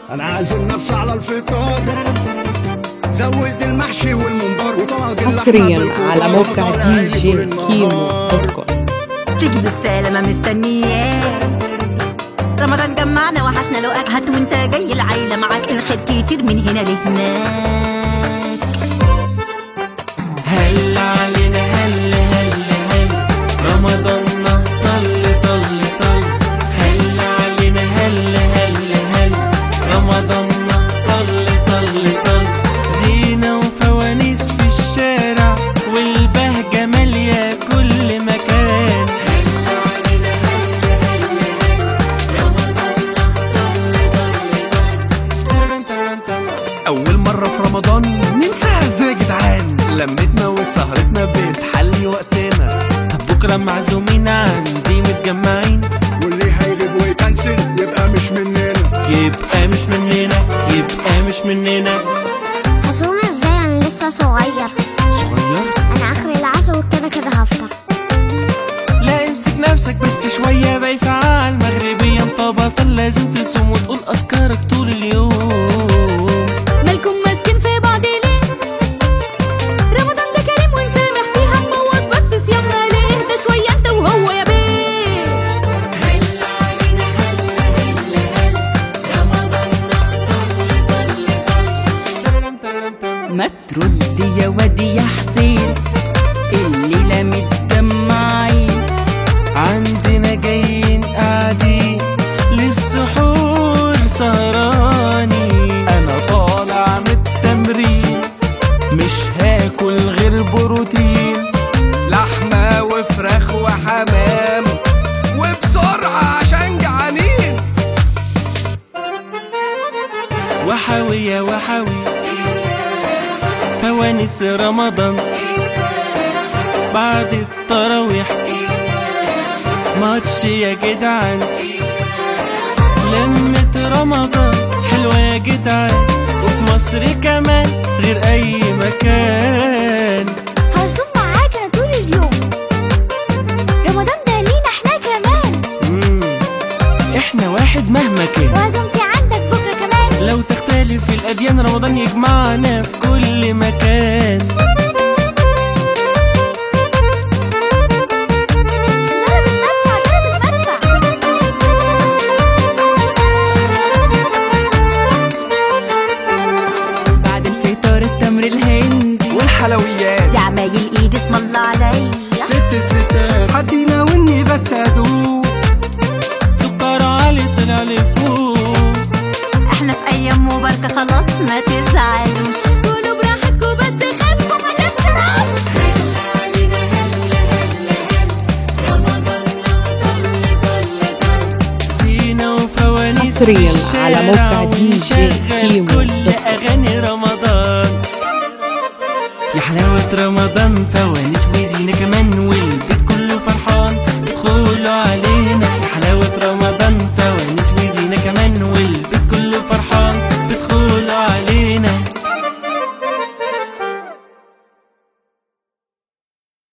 انا عازم نفسي على الفطار زود المحشي والممبار وطاجن حصريا لحمة على بالخضار موقع وطالع دي عيني جي طول النهار. كيمو دوت كوم تيجي بالسلامة مستنياك رمضان جمعنا وحشنا لو هات وانت جاي العيلة معاك الخير كتير من هنا لهناك هل علينا هل هل هل رمضان طل طل طل هل علينا هل هل هل رمضان طل طل طل زينة وفوانيس في الشارع والبهجة مالية كل مكان هل علينا هل هل هل رمضان طل طل طل أول مرة في رمضان ننساها ازاي يا جدعان لمتنا وسهرتنا بتحلي وقتنا طب بكرة معزومين عندي متجمعين واللي هيغيب ويكنسل يبقى مش مننا يبقى مش مننا يبقى مش مننا عزومة ازاي انا لسه صغير صغير انا اخر العصر وكده كده هفطر لا امسك نفسك بس شوية باقي ساعة على المغربية انطبقا لازم تصوم وتقول أذكارك طول اليوم مالكم ماسكين في بعض ليه رمضان ده كريم ونسامح فيها نبوظ بس صيامنا ليه ده شوية انت وهو يا بيه ما ترد يا وادي يا حسين الليلة متجمعين عندنا جايين قاعدين للسحور سهراني أنا طالع من التمرين مش هاكل غير بروتين لحمة وفراخ وحمام وبسرعة عشان جعانين وحاوي يا وحاوي فوانيس رمضان بعد التراويح ماتش يا جدعان لمة رمضان حلوة يا جدعان وفي مصر كمان غير أي مكان هرسم معاك انا طول اليوم رمضان ده لينا احنا كمان مم. احنا واحد مهما كان وعزومتي عندك بكرة كمان لو تختلف الأديان رمضان يجمعنا في كل مكان ضرب المدفع ضرب المدفع بعد الفطار التمر الهندي والحلويات يا عمايل ايد اسم الله عليا ست الستات حد يناولني بس أدوق سكر عالي طلع لفوق احنا في ايام مباركة خلاص ما تزعلوش كلوا براحتكوا بس خفوا ما تفتروش زينة وفوانيس حصرياً في الشارع على موقع دي جي ونشغل كيمو كل دوت كوم. أغاني رمضان يا حلاوة رمضان فوانيس وزينة كمان والبيت كله فرحان ادخلوا عليه